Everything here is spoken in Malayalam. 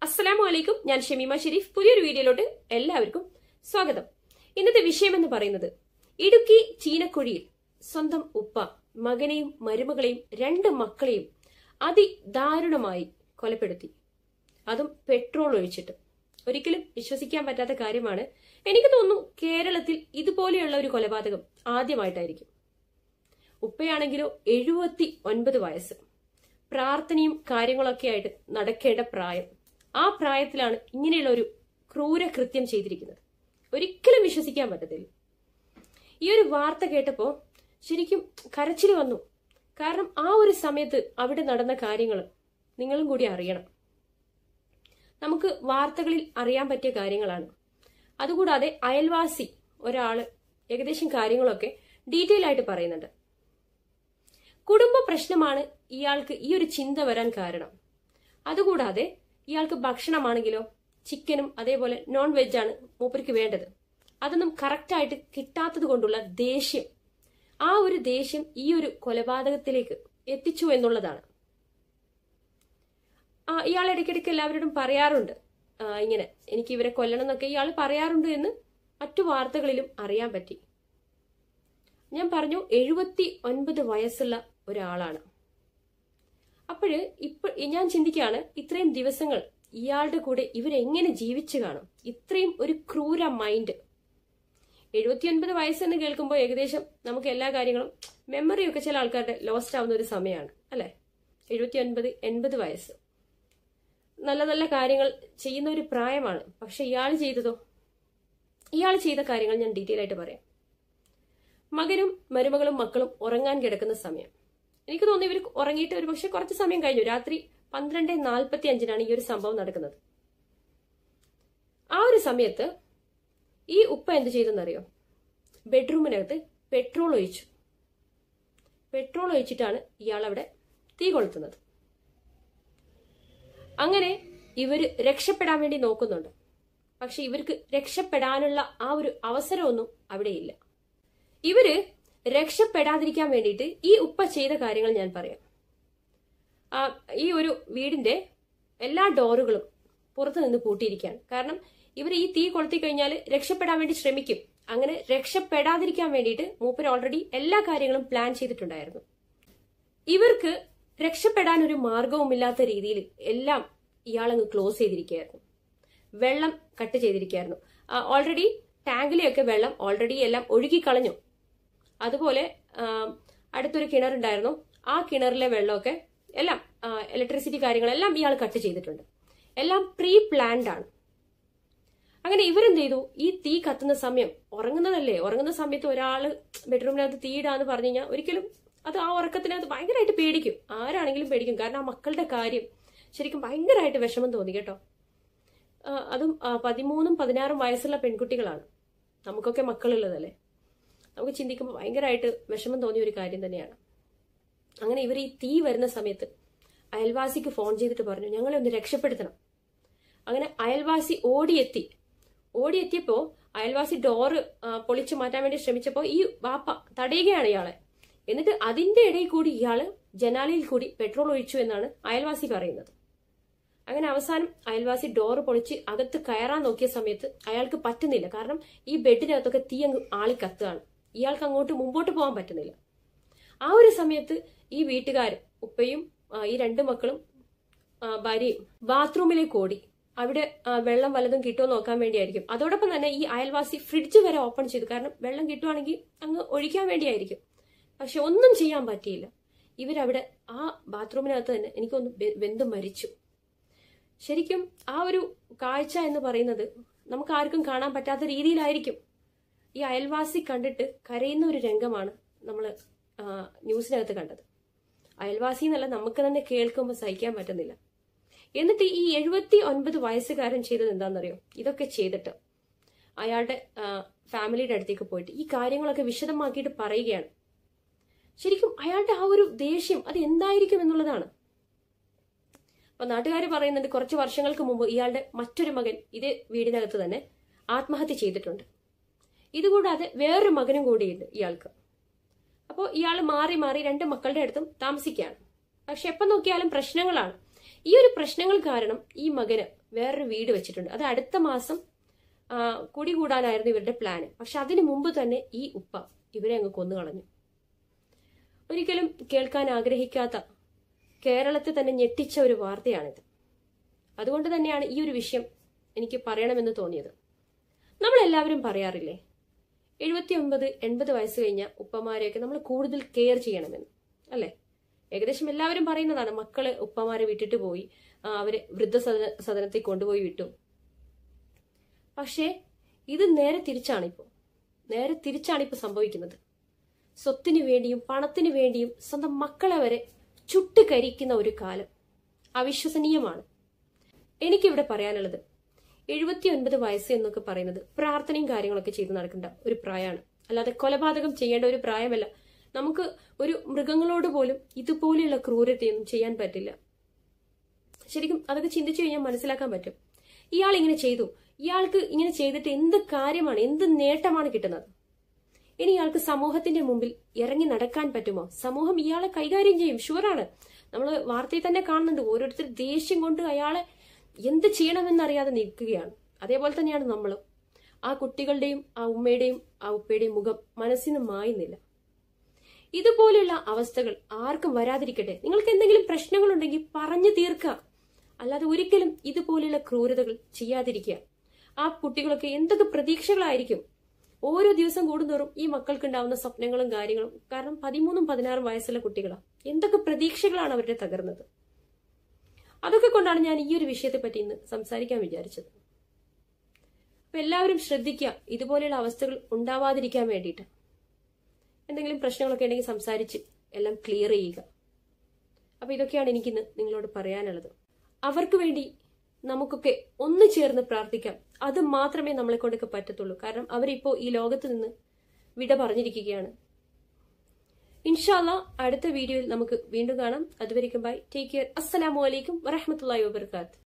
അസ്സലാമു അലൈക്കും ഞാൻ ഷമീമ ഷെരീഫ് പുതിയൊരു വീഡിയോയിലോട്ട് എല്ലാവർക്കും സ്വാഗതം ഇന്നത്തെ വിഷയം എന്ന് പറയുന്നത് ഇടുക്കി ചീനക്കുഴിയിൽ സ്വന്തം ഉപ്പ മകനെയും മരുമകളെയും രണ്ട് മക്കളെയും അതിദാരുണമായി കൊലപ്പെടുത്തി അതും പെട്രോൾ ഒഴിച്ചിട്ട് ഒരിക്കലും വിശ്വസിക്കാൻ പറ്റാത്ത കാര്യമാണ് എനിക്ക് തോന്നുന്നു കേരളത്തിൽ ഇതുപോലെയുള്ള ഒരു കൊലപാതകം ആദ്യമായിട്ടായിരിക്കും ഉപ്പയാണെങ്കിലോ എഴുപത്തി ഒൻപത് വയസ്സ് പ്രാർത്ഥനയും കാര്യങ്ങളൊക്കെ ആയിട്ട് നടക്കേണ്ട പ്രായം ആ പ്രായത്തിലാണ് ഇങ്ങനെയുള്ള ഒരു ക്രൂര കൃത്യം ചെയ്തിരിക്കുന്നത് ഒരിക്കലും വിശ്വസിക്കാൻ പറ്റത്തില്ല ഈ ഒരു വാർത്ത കേട്ടപ്പോ ശരിക്കും കരച്ചിൽ വന്നു കാരണം ആ ഒരു സമയത്ത് അവിടെ നടന്ന കാര്യങ്ങൾ നിങ്ങളും കൂടി അറിയണം നമുക്ക് വാർത്തകളിൽ അറിയാൻ പറ്റിയ കാര്യങ്ങളാണ് അതുകൂടാതെ അയൽവാസി ഒരാള് ഏകദേശം കാര്യങ്ങളൊക്കെ ഡീറ്റെയിൽ ആയിട്ട് പറയുന്നുണ്ട് കുടുംബ പ്രശ്നമാണ് ഇയാൾക്ക് ഈ ഒരു ചിന്ത വരാൻ കാരണം അതുകൂടാതെ ഇയാൾക്ക് ഭക്ഷണമാണെങ്കിലോ ചിക്കനും അതേപോലെ നോൺ വെജാണ് മൂപ്പർക്ക് വേണ്ടത് അതൊന്നും കറക്റ്റായിട്ട് കിട്ടാത്തത് കൊണ്ടുള്ള ദേഷ്യം ആ ഒരു ദേഷ്യം ഈ ഒരു കൊലപാതകത്തിലേക്ക് എത്തിച്ചു എന്നുള്ളതാണ് ആ ഇയാൾ ഇടയ്ക്കിടയ്ക്ക് എല്ലാവരോടും പറയാറുണ്ട് ആ, ഇങ്ങനെ എനിക്ക് ഇവരെ കൊല്ലണം എന്നൊക്കെ ഇയാൾ പറയാറുണ്ട് എന്ന് മറ്റു വാർത്തകളിലും അറിയാൻ പറ്റി ഞാൻ പറഞ്ഞു എഴുപത്തി ഒൻപത് വയസ്സുള്ള ഒരാളാണ് അപ്പോഴ് ഇപ്പൊ ഞാൻ ചിന്തിക്കുകയാണ് ഇത്രയും ദിവസങ്ങൾ ഇയാളുടെ കൂടെ ഇവരെങ്ങനെ ജീവിച്ചു കാണും ഇത്രയും ഒരു ക്രൂര മൈൻഡ് എഴുപത്തിയൊൻപത് വയസ്സെന്ന് കേൾക്കുമ്പോൾ ഏകദേശം നമുക്ക് എല്ലാ കാര്യങ്ങളും മെമ്മറി ഒക്കെ ചില ആൾക്കാരുടെ ലോസ്റ്റ് ആവുന്ന ഒരു സമയമാണ് അല്ലെ എഴുപത്തിയൊൻപത് എൺപത് വയസ്സ് നല്ല നല്ല കാര്യങ്ങൾ ചെയ്യുന്ന ഒരു പ്രായമാണ് പക്ഷെ ഇയാൾ ചെയ്തതോ ഇയാൾ ചെയ്ത കാര്യങ്ങൾ ഞാൻ ഡീറ്റെയിൽ ആയിട്ട് പറയാം മകനും മരുമകളും മക്കളും ഉറങ്ങാൻ കിടക്കുന്ന സമയം എനിക്ക് തോന്നുന്നു ഇവർ ഉറങ്ങിയിട്ട് ഒരു പക്ഷെ കുറച്ച് സമയം കഴിഞ്ഞു രാത്രി പന്ത്രണ്ട് നാൽപ്പത്തി അഞ്ചിനാണ് ഈ ഒരു സംഭവം നടക്കുന്നത് ആ ഒരു സമയത്ത് ഈ ഉപ്പ എന്ത് ചെയ്തെന്നറിയോ ബെഡ്റൂമിനകത്ത് പെട്രോൾ ഒഴിച്ചു പെട്രോൾ ഒഴിച്ചിട്ടാണ് ഇയാൾ അവിടെ തീ കൊളുത്തുന്നത് അങ്ങനെ ഇവര് രക്ഷപ്പെടാൻ വേണ്ടി നോക്കുന്നുണ്ട് പക്ഷെ ഇവർക്ക് രക്ഷപ്പെടാനുള്ള ആ ഒരു അവസരമൊന്നും അവിടെയില്ല ഇവര് രക്ഷപ്പെടാതിരിക്കാൻ വേണ്ടിയിട്ട് ഈ ഉപ്പ ചെയ്ത കാര്യങ്ങൾ ഞാൻ പറയാം ആ ഈ ഒരു വീടിന്റെ എല്ലാ ഡോറുകളും പുറത്തു നിന്ന് പൂട്ടിയിരിക്കുകയാണ് കാരണം ഇവർ ഈ തീ കൊളുത്തി കഴിഞ്ഞാൽ രക്ഷപ്പെടാൻ വേണ്ടി ശ്രമിക്കും അങ്ങനെ രക്ഷപ്പെടാതിരിക്കാൻ വേണ്ടിയിട്ട് മൂപ്പർ ഓൾറെഡി എല്ലാ കാര്യങ്ങളും പ്ലാൻ ചെയ്തിട്ടുണ്ടായിരുന്നു ഇവർക്ക് രക്ഷപ്പെടാൻ ഒരു മാർഗവുമില്ലാത്ത രീതിയിൽ എല്ലാം ഇയാളങ്ങ് ക്ലോസ് ചെയ്തിരിക്കുകയായിരുന്നു വെള്ളം കട്ട് ചെയ്തിരിക്കുകയായിരുന്നു ഓൾറെഡി ടാങ്കിലെയൊക്കെ വെള്ളം ഓൾറെഡി എല്ലാം ഒഴുകിക്കളഞ്ഞു അതുപോലെ ആ, അടുത്തൊരു കിണറുണ്ടായിരുന്നു ആ കിണറിലെ വെള്ളമൊക്കെ എല്ലാം ഇലക്ട്രിസിറ്റി കാര്യങ്ങളെല്ലാം ഇയാൾ കട്ട് ചെയ്തിട്ടുണ്ട് എല്ലാം പ്രീ പ്ലാൻഡ് ആണ് അങ്ങനെ ഇവരെന്ത് ചെയ്തു ഈ തീ കത്തുന്ന സമയം ഉറങ്ങുന്നതല്ലേ ഉറങ്ങുന്ന സമയത്ത് ഒരാള് ബെഡ്റൂമിനകത്ത് തീയിടാന്ന് പറഞ്ഞു കഴിഞ്ഞാൽ ഒരിക്കലും അത് ആ ഉറക്കത്തിനകത്ത് ഭയങ്കരമായിട്ട് പേടിക്കും ആരാണെങ്കിലും പേടിക്കും കാരണം ആ മക്കളുടെ കാര്യം ശരിക്കും ഭയങ്കരമായിട്ട് വിഷമം തോന്നി കേട്ടോ ആ, അതും ആ, പതിമൂന്നും പതിനാറും വയസ്സുള്ള പെൺകുട്ടികളാണ് നമുക്കൊക്കെ മക്കളുള്ളതല്ലേ നമുക്ക് ചിന്തിക്കുമ്പോൾ ഭയങ്കരമായിട്ട് വിഷമം തോന്നിയ ഒരു കാര്യം തന്നെയാണ് അങ്ങനെ ഇവർ ഈ തീ വരുന്ന സമയത്ത് അയൽവാസിക്ക് ഫോൺ ചെയ്തിട്ട് പറഞ്ഞു ഞങ്ങളെ ഒന്ന് രക്ഷപ്പെടുത്തണം അങ്ങനെ അയൽവാസി ഓടിയെത്തി ഓടിയെത്തിയപ്പോ അയൽവാസി ഡോറ് ആ, പൊളിച്ചു മാറ്റാൻ വേണ്ടി ശ്രമിച്ചപ്പോ ഈ വാപ്പ തടയുകയാണ് ഇയാളെ എന്നിട്ട് അതിന്റെ ഇടയിൽ കൂടി ഇയാള് ജനാലയിൽ കൂടി പെട്രോൾ ഒഴിച്ചു എന്നാണ് അയൽവാസി പറയുന്നത് അങ്ങനെ അവസാനം അയൽവാസി ഡോറ് പൊളിച്ച് അകത്ത് കയറാൻ നോക്കിയ സമയത്ത് അയാൾക്ക് പറ്റുന്നില്ല കാരണം ഈ ബെഡിനകത്തൊക്കെ തീ അങ്ങ് ആളി കത്തുകയാണ് ഇയാൾക്ക് അങ്ങോട്ട് മുമ്പോട്ട് പോകാൻ പറ്റുന്നില്ല ആ ഒരു സമയത്ത് ഈ വീട്ടുകാർ ഉപ്പയും ആ, ഈ രണ്ട് മക്കളും ആ, ഭാര്യയും ബാത്റൂമിലേക്ക് ഓടി അവിടെ ആ, വെള്ളം വല്ലതും കിട്ടുമോ നോക്കാൻ വേണ്ടിയായിരിക്കും അതോടൊപ്പം തന്നെ ഈ അയൽവാസി ഫ്രിഡ്ജ് വരെ ഓപ്പൺ ചെയ്തു കാരണം വെള്ളം കിട്ടുവാണെങ്കിൽ അങ്ങ് ഒഴിക്കാൻ വേണ്ടിയായിരിക്കും പക്ഷെ ഒന്നും ചെയ്യാൻ പറ്റിയില്ല ഇവരവിടെ ആ ബാത്റൂമിനകത്ത് തന്നെ എനിക്കൊന്ന് വെന്ത് മരിച്ചു ശരിക്കും ആ ഒരു കാഴ്ച എന്ന് പറയുന്നത് നമുക്ക് ആർക്കും കാണാൻ പറ്റാത്ത രീതിയിലായിരിക്കും ഈ അയൽവാസി കണ്ടിട്ട് കരയുന്ന ഒരു രംഗമാണ് നമ്മൾ ന്യൂസിനകത്ത് കണ്ടത് അയൽവാസി എന്നല്ല നമുക്ക് തന്നെ കേൾക്കുമ്പോൾ സഹിക്കാൻ പറ്റുന്നില്ല എന്നിട്ട് ഈ എഴുപത്തി ഒൻപത് വയസ്സുകാരൻ ചെയ്തത് എന്താണെന്നറിയോ ഇതൊക്കെ ചെയ്തിട്ട് അയാളുടെ ആ, ഫാമിലിയുടെ അടുത്തേക്ക് പോയിട്ട് ഈ കാര്യങ്ങളൊക്കെ വിശദമാക്കിയിട്ട് പറയുകയാണ് ശരിക്കും അയാളുടെ ആ ഒരു ദേഷ്യം അത് എന്തായിരിക്കും എന്നുള്ളതാണ് അപ്പൊ നാട്ടുകാർ പറയുന്നുണ്ട് കുറച്ച് വർഷങ്ങൾക്ക് മുമ്പ് ഇയാളുടെ മറ്റൊരു മകൻ ഇതേ വീടിനകത്ത് തന്നെ ആത്മഹത്യ ചെയ്തിട്ടുണ്ട് ഇതുകൂടാതെ വേറൊരു മകനും കൂടിയുണ്ട് ഇയാൾക്ക് അപ്പോൾ ഇയാൾ മാറി മാറി രണ്ട് മക്കളുടെ അടുത്തും താമസിക്കുകയാണ് പക്ഷെ എപ്പം നോക്കിയാലും പ്രശ്നങ്ങളാണ് ഈ ഒരു പ്രശ്നങ്ങൾ കാരണം ഈ മകന് വേറൊരു വീട് വെച്ചിട്ടുണ്ട് അത് അടുത്ത മാസം ആ, കുടി കൂടാനായിരുന്നു ഇവരുടെ പ്ലാന് പക്ഷെ അതിനു മുമ്പ് തന്നെ ഈ ഉപ്പ ഇവരെ അങ്ങ് കൊന്നു കളഞ്ഞു ഒരിക്കലും കേൾക്കാൻ ആഗ്രഹിക്കാത്ത കേരളത്തെ തന്നെ ഞെട്ടിച്ച ഒരു വാർത്തയാണിത് അതുകൊണ്ട് തന്നെയാണ് ഈ ഒരു വിഷയം എനിക്ക് പറയണമെന്ന് തോന്നിയത് നമ്മളെല്ലാവരും പറയാറില്ലേ എഴുപത്തി ഒമ്പത് എൺപത് വയസ്സ് കഴിഞ്ഞ ഉപ്പമാരെയൊക്കെ നമ്മൾ കൂടുതൽ കെയർ ചെയ്യണമെന്ന് അല്ലേ ഏകദേശം എല്ലാവരും പറയുന്നതാണ് മക്കള് ഉപ്പമാരെ വിട്ടിട്ട് പോയി ആ, അവര് വൃദ്ധസദന സദനത്തിൽ കൊണ്ടുപോയി വിട്ടു പക്ഷേ ഇത് നേരെ തിരിച്ചാണിപ്പോ നേരെ തിരിച്ചാണിപ്പോ സംഭവിക്കുന്നത് സ്വത്തിനു വേണ്ടിയും പണത്തിനു വേണ്ടിയും സ്വന്തം മക്കളെ വരെ ചുട്ടുകരിക്കുന്ന ഒരു കാലം അവിശ്വസനീയമാണ് എനിക്കിവിടെ പറയാനുള്ളത് എഴുപത്തി ഒൻപത് വയസ്സ് എന്നൊക്കെ പറയുന്നത് പ്രാർത്ഥനയും കാര്യങ്ങളൊക്കെ ചെയ്ത് നടക്കേണ്ട ഒരു പ്രായമാണ് അല്ലാതെ കൊലപാതകം ചെയ്യേണ്ട ഒരു പ്രായമല്ല നമുക്ക് ഒരു മൃഗങ്ങളോട് പോലും ഇതുപോലെയുള്ള ക്രൂരതയൊന്നും ചെയ്യാൻ പറ്റില്ല ശരിക്കും അതൊക്കെ ചിന്തിച്ചു കഴിഞ്ഞാൽ മനസ്സിലാക്കാൻ പറ്റും ഇയാൾ ഇങ്ങനെ ചെയ്തു ഇയാൾക്ക് ഇങ്ങനെ ചെയ്തിട്ട് എന്ത് കാര്യമാണ് എന്ത് നേട്ടമാണ് കിട്ടുന്നത് ഇനി ഇയാൾക്ക് സമൂഹത്തിന്റെ മുമ്പിൽ ഇറങ്ങി നടക്കാൻ പറ്റുമോ സമൂഹം ഇയാളെ കൈകാര്യം ചെയ്യും ഷുവറാണ് നമ്മൾ വാർത്തയിൽ തന്നെ കാണുന്നുണ്ട് ഓരോരുത്തർ ദേഷ്യം കൊണ്ട് അയാളെ എന്ത് ചെയ്യണമെന്നറിയാതെ നിൽക്കുകയാണ് അതേപോലെ തന്നെയാണ് നമ്മളും ആ കുട്ടികളുടെയും ആ ഉമ്മയുടെയും ആ ഉപ്പയുടെയും മുഖം മനസ്സിന് മായുന്നില്ല ഇതുപോലെയുള്ള അവസ്ഥകൾ ആർക്കും വരാതിരിക്കട്ടെ നിങ്ങൾക്ക് എന്തെങ്കിലും പ്രശ്നങ്ങളുണ്ടെങ്കിൽ പറഞ്ഞു തീർക്കുക അല്ലാതെ ഒരിക്കലും ഇതുപോലെയുള്ള ക്രൂരതകൾ ചെയ്യാതിരിക്കുക ആ കുട്ടികളൊക്കെ എന്തൊക്കെ പ്രതീക്ഷകളായിരിക്കും ഓരോ ദിവസം കൂടുന്തോറും ഈ മക്കൾക്കുണ്ടാവുന്ന സ്വപ്നങ്ങളും കാര്യങ്ങളും കാരണം പതിമൂന്നും പതിനാറും വയസ്സുള്ള കുട്ടികളാണ് എന്തൊക്കെ പ്രതീക്ഷകളാണ് അവരുടെ തകർന്നത് അതൊക്കെ കൊണ്ടാണ് ഞാൻ ഈ ഒരു വിഷയത്തെ പറ്റി ഇന്ന് സംസാരിക്കാൻ വിചാരിച്ചത് അപ്പൊ എല്ലാവരും ശ്രദ്ധിക്കുക ഇതുപോലെയുള്ള അവസ്ഥകൾ ഉണ്ടാവാതിരിക്കാൻ വേണ്ടിയിട്ട് എന്തെങ്കിലും പ്രശ്നങ്ങളൊക്കെ ഉണ്ടെങ്കിൽ സംസാരിച്ച് എല്ലാം ക്ലിയർ ചെയ്യുക അപ്പൊ ഇതൊക്കെയാണ് എനിക്കിന്ന് നിങ്ങളോട് പറയാനുള്ളത് അവർക്ക് വേണ്ടി നമുക്കൊക്കെ ഒന്ന് ചേർന്ന് പ്രാർത്ഥിക്കാം അത് മാത്രമേ നമ്മളെ കൊണ്ടൊക്കെ പറ്റത്തുള്ളൂ കാരണം അവരിപ്പോ ഈ ലോകത്ത് നിന്ന് വിട പറഞ്ഞിരിക്കുകയാണ് ഇൻഷാല്ല അടുത്ത വീഡിയോയിൽ നമുക്ക് വീണ്ടും കാണാം അതുവരെയും ബൈ ടേക്ക് കെയർ അസ്സലാമു അലൈക്കും വറഹമത്തല്ലാഹി വബർക്കാത്ത്